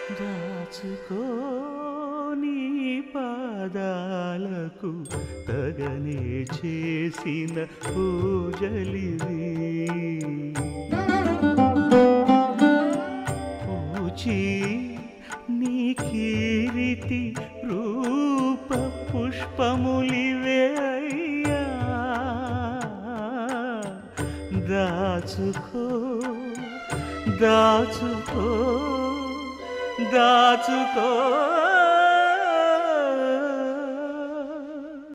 దాచుకో నీ పాదాలకు తగనే చేసిన పూజలివి పూచి నీ కీరితి రూప పుష్పములివే అయ్యా దాచుకో దాచుకో దాచుకో